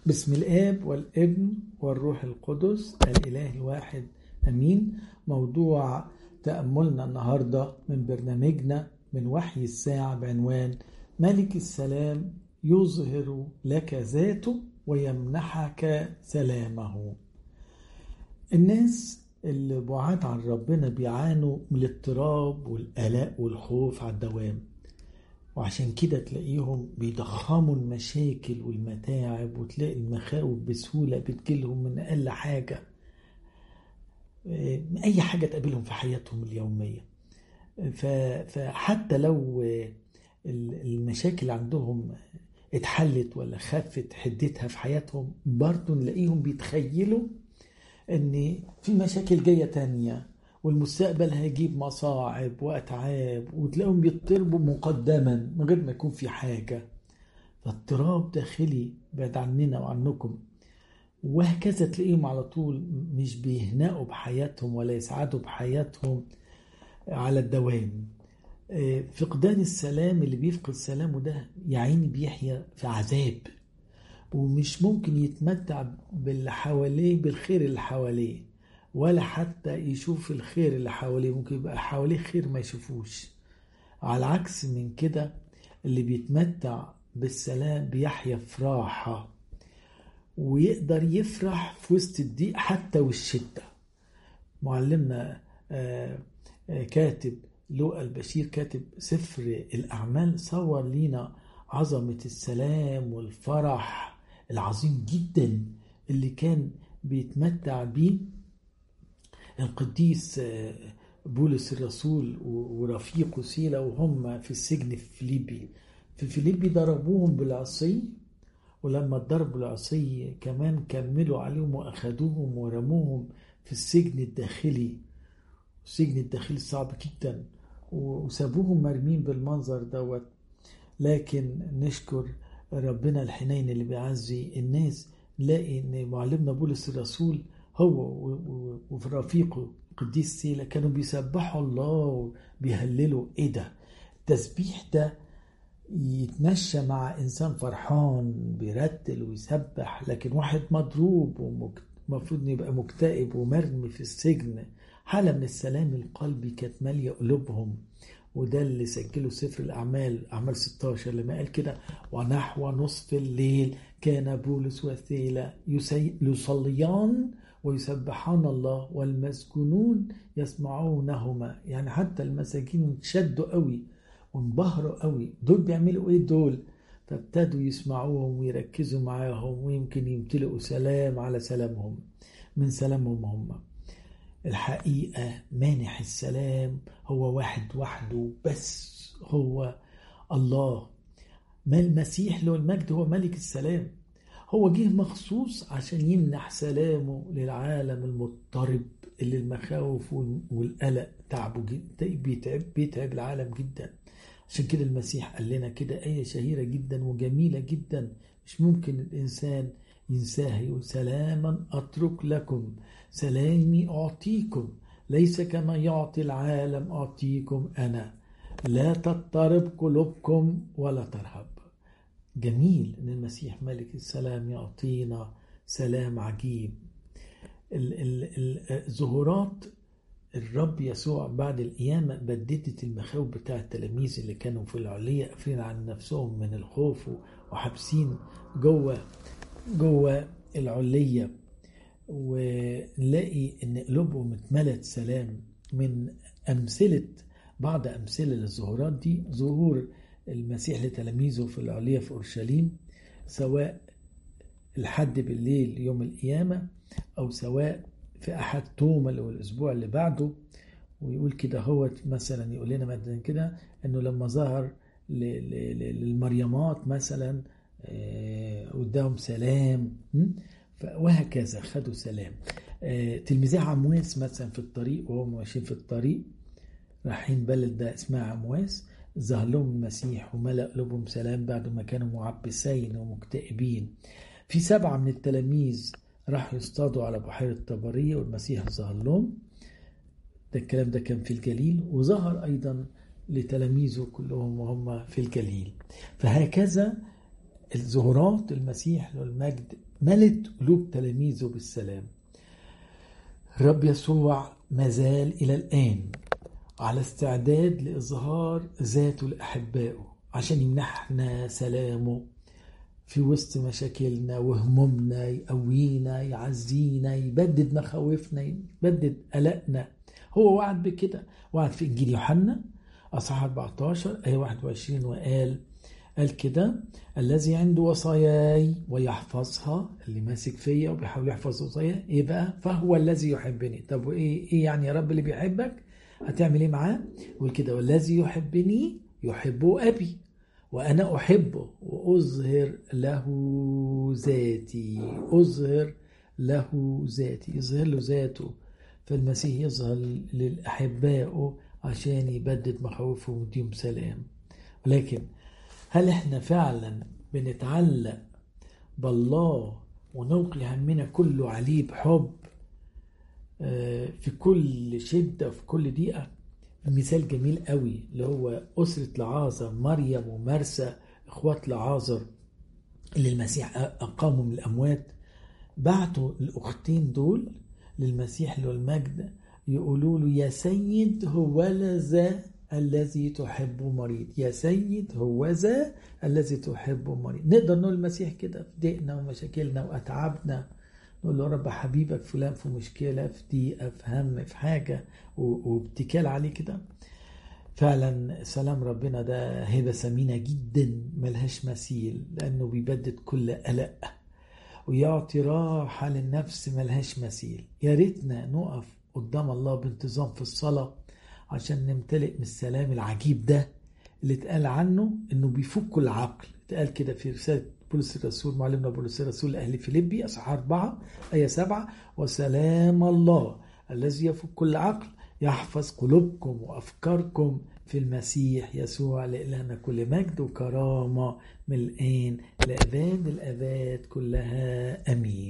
بسم الآب والابن والروح القدس الإله الواحد أمين موضوع تأملنا النهاردة من برنامجنا من وحي الساعة بعنوان ملك السلام يظهر لك ذاته ويمنحك سلامه الناس اللي بعاد عن ربنا بيعانوا من الاضطراب والقلق والخوف على الدوام وعشان كده تلاقيهم بيضخموا المشاكل والمتاعب وتلاقي المخاوف بسهولة بتجيلهم من أقل حاجة أي حاجة تقابلهم في حياتهم اليومية فحتى لو المشاكل عندهم اتحلت ولا خفت حدتها في حياتهم برضه نلاقيهم بيتخيلوا ان في مشاكل جاية تانية والمستقبل هيجيب مصاعب واتعاب وتلاقيهم بيضطربوا مقدما من غير ما يكون في حاجه فاضطراب داخلي بعد عننا وعنكم وهكذا تلاقيهم على طول مش بيهنأوا بحياتهم ولا يسعدوا بحياتهم على الدوام فقدان السلام اللي بيفقد سلامه ده يا عيني بيحيا في عذاب ومش ممكن يتمتع باللي حواليه بالخير اللي حواليه ولا حتى يشوف الخير اللي حواليه ممكن يبقى حواليه خير ما يشوفوش على العكس من كده اللي بيتمتع بالسلام بيحيا في راحة ويقدر يفرح في وسط الضيق حتى والشدة معلمنا كاتب لوقا البشير كاتب سفر الأعمال صور لينا عظمة السلام والفرح العظيم جدا اللي كان بيتمتع بيه القديس بولس الرسول ورفيقه سيلا وهم في السجن في فيليبي في فيليبي ضربوهم بالعصي ولما ضربوا العصي كمان كملوا عليهم واخدوهم ورموهم في السجن الداخلي السجن الداخلي صعب جدا وسابوهم مرمين بالمنظر دوت لكن نشكر ربنا الحنين اللي بيعزي الناس نلاقي ان معلمنا بولس الرسول هو وفي رفيقه القديس سيلا كانوا بيسبحوا الله وبيهللوا ايه ده التسبيح ده يتمشى مع انسان فرحان بيرتل ويسبح لكن واحد مضروب ومفروض يبقى مكتئب ومرمي في السجن حالة من السلام القلبي كانت مالية قلوبهم وده اللي سجله سفر الأعمال أعمال 16 لما قال كده ونحو نصف الليل كان بولس وثيلة يصليان ويسبحان الله والمسكونون يسمعونهما يعني حتى المساكين شدوا قوي وانبهروا قوي دول بيعملوا ايه دول فابتدوا يسمعوهم ويركزوا معاهم ويمكن يمتلئوا سلام على سلامهم من سلامهم هم الحقيقة مانح السلام هو واحد وحده بس هو الله ما المسيح له المجد هو ملك السلام هو جه مخصوص عشان يمنح سلامه للعالم المضطرب اللي المخاوف والقلق تعبه جدا بيتعب بيتعب العالم جدا عشان كده المسيح قال لنا كده آية شهيرة جدا وجميلة جدا مش ممكن الإنسان ينساها يقول سلاما أترك لكم سلامي أعطيكم ليس كما يعطي العالم أعطيكم أنا لا تضطرب قلوبكم ولا ترهب جميل ان المسيح ملك السلام يعطينا سلام عجيب الظهورات الرب يسوع بعد القيامة بددت المخاوف بتاع التلاميذ اللي كانوا في العلية قافلين عن نفسهم من الخوف وحابسين جوه جوه العلية ونلاقي ان قلوبهم اتملت سلام من امثلة بعض امثلة للظهورات دي ظهور المسيح لتلاميذه في العلية في أورشليم سواء الحد بالليل يوم القيامة أو سواء في أحد توما اللي هو الأسبوع اللي بعده ويقول كده هو مثلا يقول لنا مثلا كده إنه لما ظهر للمريمات مثلا قدامهم سلام وهكذا خدوا سلام تلميذي عمواس مثلا في الطريق وهم ماشيين في الطريق رايحين بلد ده اسمها عمواس ظهر لهم المسيح وملأ قلوبهم سلام بعد ما كانوا معبسين ومكتئبين في سبعة من التلاميذ راحوا يصطادوا على بحيرة طبرية والمسيح ظهر لهم ده الكلام ده كان في الجليل وظهر أيضا لتلاميذه كلهم وهم في الجليل فهكذا الظهورات المسيح والمجد ملت قلوب تلاميذه بالسلام الرب يسوع مازال إلى الآن على استعداد لإظهار ذاته لأحبائه عشان يمنحنا سلامه في وسط مشاكلنا وهمومنا يقوينا يعزينا يبدد مخاوفنا يبدد قلقنا هو وعد بكده وعد في إنجيل يوحنا أصحاح 14 آية 21 وقال قال كده الذي عنده وصاياي ويحفظها اللي ماسك فيا وبيحاول يحفظ وصاياي ايه بقى فهو الذي يحبني طب وايه ايه يعني يا رب اللي بيحبك هتعمل ايه معاه يقول كده والذي يحبني يحبه ابي وانا احبه واظهر له ذاتي اظهر له ذاتي يظهر له ذاته فالمسيح يظهر للاحبائه عشان يبدد مخاوفهم ويديهم سلام ولكن هل احنا فعلا بنتعلق بالله ونلقي همنا كله عليه بحب في كل شدة وفي كل دقيقة مثال جميل قوي اللي هو أسرة لعازر مريم ومرسى إخوات لعازر اللي المسيح أقاموا من الأموات بعتوا الأختين دول للمسيح له المجد يقولوا له يا سيد هو ذا الذي تحب مريض يا سيد هو ذا الذي تحب مريض نقدر نقول المسيح كده في ضيقنا ومشاكلنا وأتعابنا نقول له رب حبيبك فلان في مشكلة في ضيقة في هم في حاجة واتكال عليه كده فعلا سلام ربنا ده هبة ثمينة جدا ملهاش مثيل لأنه بيبدد كل قلق ويعطي راحة للنفس ملهاش مثيل يا ريتنا نقف قدام الله بانتظام في الصلاة عشان نمتلئ من السلام العجيب ده اللي اتقال عنه انه بيفك العقل اتقال كده في رسالة بولس الرسول معلمنا بولس الرسول لأهل فيليبي أصحاح 4 آية 7 وسلام الله الذي يفك كل عقل يحفظ قلوبكم وأفكاركم في المسيح يسوع لإلهنا كل مجد وكرامة من الآن لأباد الأباد كلها أمين